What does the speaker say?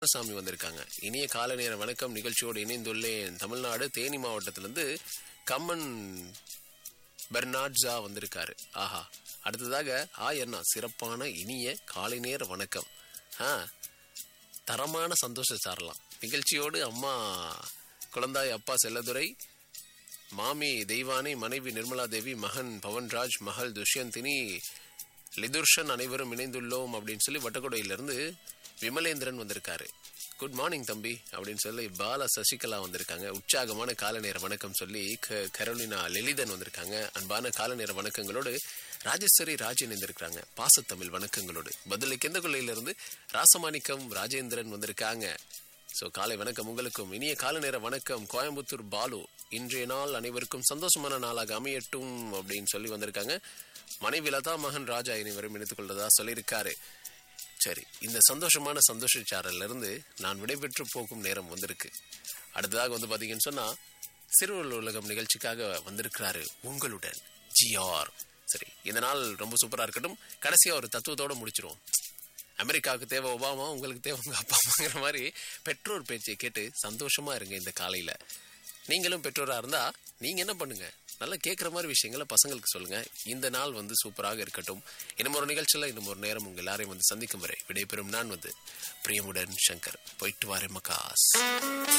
சாமி வந்திருக்காங்க இனிய காலை நேர வணக்கம் நிகழ்ச்சியோடு இணைந்துள்ளேன் தமிழ்நாடு தேனி மாவட்டத்திலிருந்து கம்மன் பெர்னாட்ஸா வந்திருக்காரு ஆஹா அடுத்ததாக ஆய் அண்ணா சிறப்பான இனிய காலை நேர வணக்கம் ஆ தரமான சந்தோஷம் சாரலாம் நிகழ்ச்சியோடு அம்மா குழந்தாய் அப்பா செல்லதுரை மாமி தெய்வானை மனைவி நிர்மலா தேவி மகன் பவன்ராஜ் மகள் துஷ்யந்தினி லிதுர்ஷன் அனைவரும் இணைந்துள்ளோம் அப்படின்னு சொல்லி வட்டக்கொடையிலிருந்து விமலேந்திரன் வந்திருக்காரு குட் மார்னிங் தம்பி அப்படின்னு சொல்லி பால சசிகலா வந்திருக்காங்க உற்சாகமான கால நேர வணக்கம் சொல்லி க கரோலினா லலிதன் வந்திருக்காங்க அன்பான கால நேர வணக்கங்களோடு ராஜேஸ்வரி ராஜ் இணைந்திருக்கிறாங்க பாசத்தமிழ் வணக்கங்களோடு பதிலை கெந்தகுள்ளையிலிருந்து ராசமாணிக்கம் ராஜேந்திரன் வந்திருக்காங்க ஸோ காலை வணக்கம் உங்களுக்கும் இனிய கால நேர வணக்கம் கோயம்புத்தூர் பாலு இன்றைய நாள் அனைவருக்கும் சந்தோஷமான நாளாக அமையட்டும் அப்படின்னு சொல்லி வந்திருக்காங்க மனைவி லதா மகன் ராஜா இனிவரும் இணைத்துக் கொள்றதா சொல்லியிருக்காரு சரி இந்த சந்தோஷமான சந்தோஷ சாரல்ல இருந்து நான் விடைபெற்று போகும் நேரம் வந்திருக்கு அடுத்ததாக வந்து பாத்தீங்கன்னு சொன்னா சிறுவல் உலகம் நிகழ்ச்சிக்காக வந்திருக்கிறாரு உங்களுடன் ஜிஆர் சரி இந்த நாள் ரொம்ப சூப்பரா இருக்கட்டும் கடைசியா ஒரு தத்துவத்தோட முடிச்சிருவோம் அமெரிக்காவுக்கு தேவை ஒபாமா உங்களுக்கு தேவை உங்க அப்பா அம்மாங்கிற மாதிரி பெற்றோர் பேச்சை கேட்டு சந்தோஷமா இருங்க இந்த காலையில நீங்களும் பெற்றோரா இருந்தா நீங்க என்ன பண்ணுங்க நல்லா கேட்குற மாதிரி விஷயங்களை பசங்களுக்கு சொல்லுங்க இந்த நாள் வந்து சூப்பராக இருக்கட்டும் இன்னும் ஒரு நிகழ்ச்சியில் இன்னும் ஒரு நேரம் உங்க எல்லாரையும் வந்து சந்திக்கும் வரை விடைபெறும் நான் வந்து பிரியமுடன் சங்கர் போயிட்டு வாரேன் மக்காஸ்